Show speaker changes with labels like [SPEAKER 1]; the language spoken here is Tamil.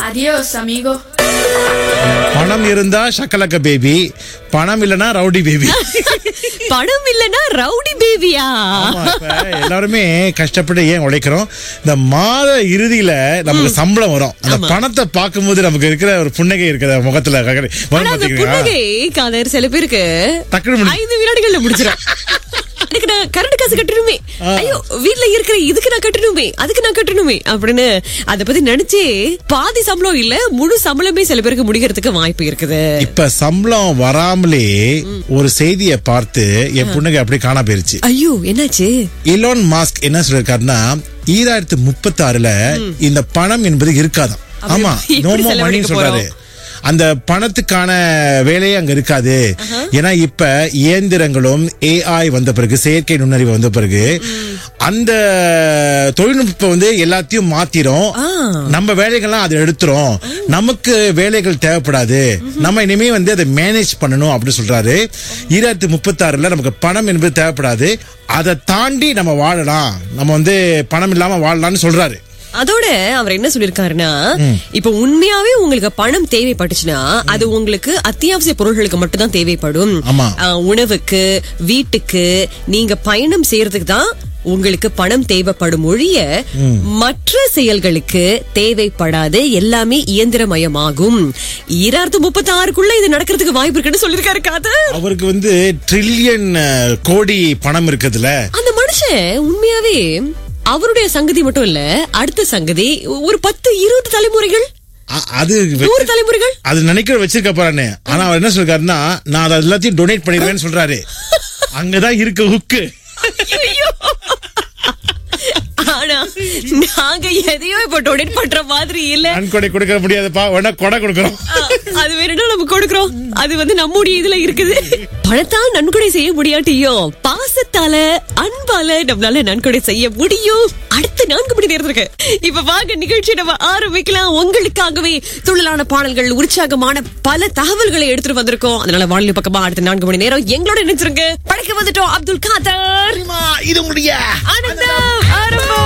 [SPEAKER 1] Adiós, amigo.
[SPEAKER 2] பணம் இருந்தா ஷக்கலக்க பேபி பணம் இல்லனா ரவுடி பேபி
[SPEAKER 3] பணம் இல்லனா ரவுடி பேபியா
[SPEAKER 2] ஆமா, இப்ப எல்லாருமே கஷ்டப்பட்டு ஏன் உழைக்கிறோம் இந்த மாத இறுதியில நமக்கு சம்பளம் வரும் அந்த பணத்தை பார்க்கும்போது நமக்கு இருக்கிற ஒரு புன்னகை இருக்கிற முகத்துல வரும்
[SPEAKER 3] ஆனா அந்த
[SPEAKER 2] பாத்தீங்களா?
[SPEAKER 3] புன்னகை காதர் சில பேருக்கு
[SPEAKER 2] டக்குனு முடி-
[SPEAKER 3] ஐந்து வினாடிகள்ல முடிச்சிடும் அதுக்கு நான் கரண்ட் காசு கட்டணுமே ஐயோ வீட்ல இருக்கிற இதுக்கு நான் கட்டணுமே அதுக்கு நான் கட்டணுமே அப்படின்னு அத பத்தி நினைச்சே பாதி சம்பளம் இல்ல முழு சம்பளமே சில பேருக்கு முடிக்கிறதுக்கு வாய்ப்பு இருக்குது
[SPEAKER 2] இப்ப சம்பளம் வராமலே ஒரு செய்தியை பார்த்து என் புன்னகை அப்படியே காணா போயிருச்சு
[SPEAKER 3] ஐயோ என்னாச்சு
[SPEAKER 2] இலான் மாஸ்க் என்ன சொல்லிருக்காருன்னா ஈராயிரத்தி முப்பத்தி ஆறுல இந்த பணம் என்பது இருக்காதாம் ஆமா
[SPEAKER 3] எப்படி
[SPEAKER 2] நோமோ மணின்னு
[SPEAKER 3] செலவழிக்க
[SPEAKER 2] சொல்றாரு அந்த பணத்துக்கான வேலையே அங்க இருக்காது ஏன்னா இப்ப இயந்திரங்களும் ஏஐ வந்த பிறகு செயற்கை நுண்ணறிவு வந்த பிறகு அந்த தொழில்நுட்பம் வந்து எல்லாத்தையும் மாத்திரும்
[SPEAKER 3] ஆ.
[SPEAKER 2] நம்ம வேலைகள்லாம் அதை எடுத்துரும் நமக்கு வேலைகள் தேவைப்படாது நம்ம இனிமே வந்து அதை மேனேஜ் பண்ணணும் அப்படின்னு சொல்றாரு ஈராயிரத்தி முப்பத்தி ஆறுல நமக்கு பணம் என்பது தேவைப்படாது அதை தாண்டி நம்ம வாழலாம் நம்ம வந்து பணம் இல்லாம வாழலாம்னு சொல்றாரு
[SPEAKER 3] அதோட அவர் என்ன சொல்லிருக்காருன்னா இப்ப உண்மையாவே உங்களுக்கு பணம் தேவைப்பட்டுச்சுன்னா அது உங்களுக்கு அத்தியாவசிய பொருள்களுக்கு மட்டும் தான் தேவைப்படும்
[SPEAKER 2] ஆமா.
[SPEAKER 3] ஆஹ், உணவுக்கு வீட்டுக்கு நீங்க பயணம் செய்யறதுக்கு தான் உங்களுக்கு பணம் தேவைப்படும் ஒழிய மற்ற செயல்களுக்கு தேவைப்படாது எல்லாமே இயந்திரமயமாகும் ஈராயிரத்து முப்பத்தி ஆறுக்குள்ள இது நடக்கிறதுக்கு வாய்ப்பு இருக்குன்னு சொல்லிருக்காரு காது
[SPEAKER 2] அவருக்கு வந்து ட்ரில்லியன் கோடி பணம் இருக்குதுல
[SPEAKER 3] அந்த மனுஷன் உண்மையாவே அவருடைய சங்கதி மட்டும் இல்ல அடுத்த சங்கதி ஒரு பத்து இருபது தலைமுறைகள்
[SPEAKER 2] அ- அது
[SPEAKER 3] நூறு தலைமுறைகள்
[SPEAKER 2] அது நினைக்கிற வச்சிருக்க போறானே ஆனா அவர் என்ன சொல்றாருன்னா நான் அதை எல்லாத்தையும் டொனேட் பண்ணிடுவேன்னு சொல்றாரு அங்கதான் இருக்கு ஹுக்கு
[SPEAKER 3] ஐயோ. ஆனா நாங்க எதையோ இப்ப டொனேட் பண்ற மாதிரி இல்ல
[SPEAKER 2] நன்கொடை கொடுக்க முடியாதுப்பா வேணா கொடை கொடுக்குறோம்
[SPEAKER 3] அது வேணும்னா நம்ம கொடுக்கறோம் அது வந்து நம்முடைய இதுல இருக்குது பணத்தால் நன்கொடை செய்ய முடியாட்டியும் பாசத்தால அன்பால நம்மளால நன்கொடை செய்ய முடியும் அடுத்த நான்கு மணி நேரத்துக்கு இப்ப வாங்க நிகழ்ச்சி நம்ம ஆரம்பிக்கலாம் உங்களுக்காகவே துள்ளலான பாடல்கள் உற்சாகமான பல தகவல்களை எடுத்துட்டு வந்திருக்கோம் அதனால வானிலை பக்கமா அடுத்த நான்கு மணி நேரம் எங்களோட நினைச்சிருங்க படைக்க வந்துட்டோம் அப்துல் காதர்
[SPEAKER 2] இது உங்களுடைய
[SPEAKER 3] ஆனந்தம் ஆரம்பம்